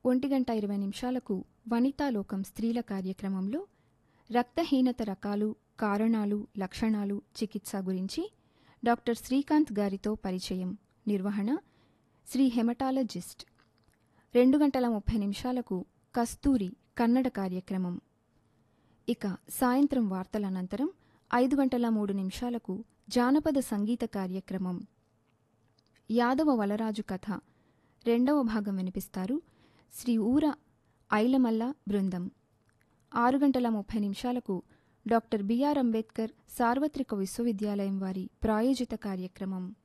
ఒంటి గంట ఇరవై నిమిషాలకు వనితాలోకం స్త్రీల కార్యక్రమంలో రక్తహీనత రకాలు కారణాలు లక్షణాలు చికిత్స గురించి డాక్టర్ శ్రీకాంత్ గారితో పరిచయం నిర్వహణ శ్రీ హెమటాలజిస్ట్ రెండు గంటల ముప్పై నిమిషాలకు కస్తూరి కన్నడ కార్యక్రమం ఇక సాయంత్రం వార్తల అనంతరం ఐదు గంటల మూడు నిమిషాలకు జానపద సంగీత కార్యక్రమం యాదవ వలరాజు కథ రెండవ భాగం వినిపిస్తారు శ్రీ ఊర ఐలమల్ల బృందం ఆరు గంటల ముప్పై నిమిషాలకు డాక్టర్ బిఆర్ అంబేద్కర్ సార్వత్రిక విశ్వవిద్యాలయం వారి ప్రాయోజిత కార్యక్రమం